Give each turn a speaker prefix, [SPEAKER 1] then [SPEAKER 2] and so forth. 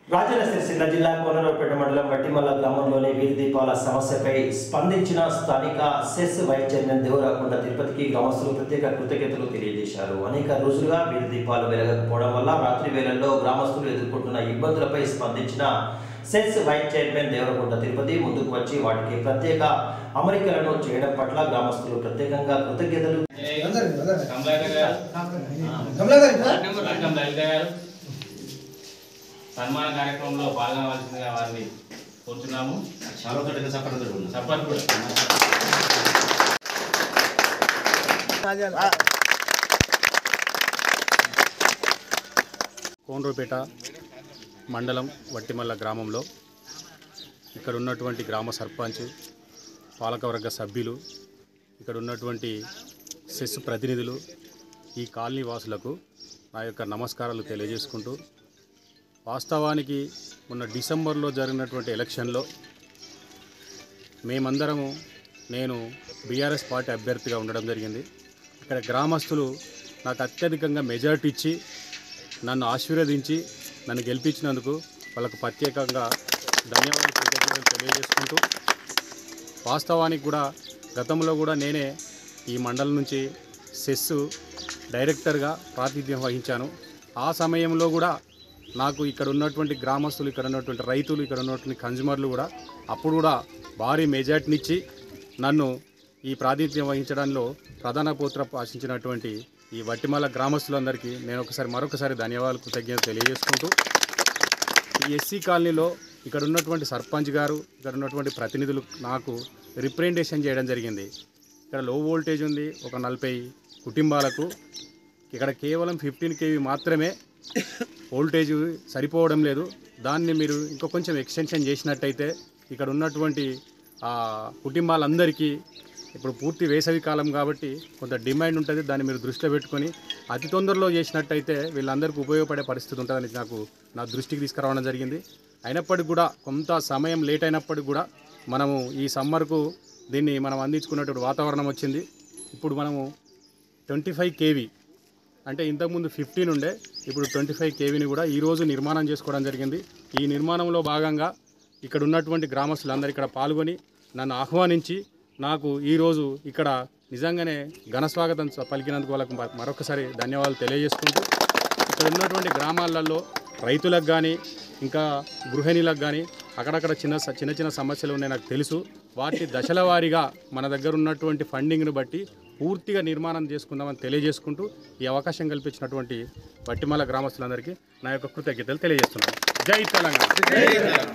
[SPEAKER 1] రాజన్న సిరిసిల్ల జిల్లా కోనరావుపేట మండలం వట్టిమల్ల గ్రామంలోని వీధి దీపాల సమస్యపై స్పందించిన స్థానిక సెస్ వైస్ చైర్మన్ దేవరాకొండ తిరుపతికి గ్రామస్తులు ప్రత్యేక కృతజ్ఞతలు తెలియజేశారు అనేక రోజులుగా వీధి దీపాలు వెలగకపోవడం వల్ల రాత్రి వేళల్లో గ్రామస్తులు ఎదుర్కొంటున్న ఇబ్బందులపై స్పందించిన CESS vice chairman Devarakonda Tirupati ముందుకు వచ్చి వాటికి ప్రత్యేక అమరికలను చేయడం పట్ల గ్రామస్తులు ప్రత్యేకంగా కృతజ్ఞతలు
[SPEAKER 2] కమలాకర్ గారు
[SPEAKER 3] కమలాకర్ సార్
[SPEAKER 2] రత్నం లలిత గారు సన్మాన కార్యక్రమంలో పాల్గొనవలసిందిగా వారిని కోరుతున్నాము సపోర్ట్ కూడా
[SPEAKER 4] కోనరూపేట మండలం వట్టిమల్ల గ్రామంలో ఇక్కడ ఉన్నటువంటి గ్రామ సర్పంచ్ పాలకవర్గ సభ్యులు ఇక్కడ ఉన్నటువంటి సెస్ ప్రతినిధులు ఈ కాలనీ వాసులకు నా యొక్క నమస్కారాలు తెలియజేసుకుంటూ వాస్తవానికి మొన్న డిసెంబర్లో జరిగినటువంటి ఎలక్షన్లో మేమందరము నేను బీఆర్ఎస్ పార్టీ అభ్యర్థిగా ఉండడం జరిగింది ఇక్కడ గ్రామస్తులు నాకు అత్యధికంగా మెజారిటీ ఇచ్చి నన్ను ఆశీర్వదించి నన్ను గెలిపించినందుకు వాళ్ళకు ప్రత్యేకంగా ధన్యవాదాలు కృతజ్ఞతలు తెలియజేసుకుంటూ వాస్తవానికి కూడా గతంలో కూడా నేనే ఈ మండలం నుంచి సెస్ డైరెక్టర్గా ప్రాతినిధ్యం వహించాను ఆ సమయంలో కూడా నాకు ఇక్కడ ఉన్నటువంటి గ్రామస్తులు ఇక్కడ ఉన్నటువంటి రైతులు ఇక్కడ ఉన్నటువంటి కన్జ్యూమర్లు కూడా అప్పుడు కూడా భారీ మెజార్టీనిచ్చి నన్ను ఈ ప్రాతినిధ్యం వహించడంలో ప్రధాన పాత్ర పోషించినటువంటి ఈ వట్టిమల గ్రామస్తులందరికీ నేను ఒకసారి మరొకసారి ధన్యవాదాలు కృతజ్ఞత తెలియజేసుకుంటూ ఈ ఎస్సీ కాలనీలో ఇక్కడ ఉన్నటువంటి సర్పంచ్ గారు ఇక్కడ ఉన్నటువంటి ప్రతినిధులు నాకు రిప్రజెంటేషన్ చేయడం జరిగింది ఇక్కడ లో వోల్టేజ్ ఉంది ఒక నలభై కుటుంబాలకు ఇక్కడ కేవలం ఫిఫ్టీన్ కేవీ మాత్రమే వోల్టేజ్ సరిపోవడం లేదు దాన్ని మీరు ఇంకో కొంచెం ఎక్స్టెన్షన్ చేసినట్టయితే ఇక్కడ ఉన్నటువంటి ఆ, కుటుంబాలందరికీ ఇప్పుడు పూర్తి వేసవి కాలం కాబట్టి కొంత డిమాండ్ ఉంటుంది దాన్ని మీరు దృష్టిలో పెట్టుకొని అతి తొందరలో చేసినట్టయితే వీళ్ళందరికీ ఉపయోగపడే పరిస్థితి ఉంటుందని నాకు నా దృష్టికి తీసుకురావడం జరిగింది అయినప్పటికీ కూడా కొంత సమయం లేట్ అయినప్పటికీ కూడా మనము ఈ సమ్మర్కు దీన్ని మనం అందించుకున్నటువంటి వాతావరణం వచ్చింది ఇప్పుడు మనము ట్వంటీ ఫైవ్ కేవీ అంటే ఇంతకుముందు ఫిఫ్టీన్ ఉండే ఇప్పుడు ట్వంటీ ఫైవ్ కేవీని కూడా ఈరోజు నిర్మాణం చేసుకోవడం జరిగింది ఈ నిర్మాణంలో భాగంగా ఇక్కడ ఉన్నటువంటి గ్రామస్తులందరూ ఇక్కడ పాల్గొని నన్ను ఆహ్వానించి నాకు ఈరోజు ఇక్కడ నిజంగానే ఘన స్వాగతం పలికినందుకు వాళ్ళకు మ- మరొకసారి ధన్యవాదాలు తెలియజేసుకుంటూ ఇక్కడ ఉన్నటువంటి గ్రామాలలో రైతులకు కానీ ఇంకా గృహిణీలకు కానీ అక్కడక్కడ చిన్న స- చిన్న చిన్న సమస్యలు ఉన్నాయి నాకు తెలుసు వాటి దశల వారీగా మన దగ్గర ఉన్నటువంటి ఫండింగ్ను బట్టి పూర్తిగా నిర్మాణం చేసుకుందామని తెలియజేసుకుంటూ ఈ అవకాశం కల్పించినటువంటి వట్టిమల గ్రామస్తులందరికీ నా యొక్క కృతజ్ఞతలు తెలియజేస్తున్నాను జై తెలంగాణ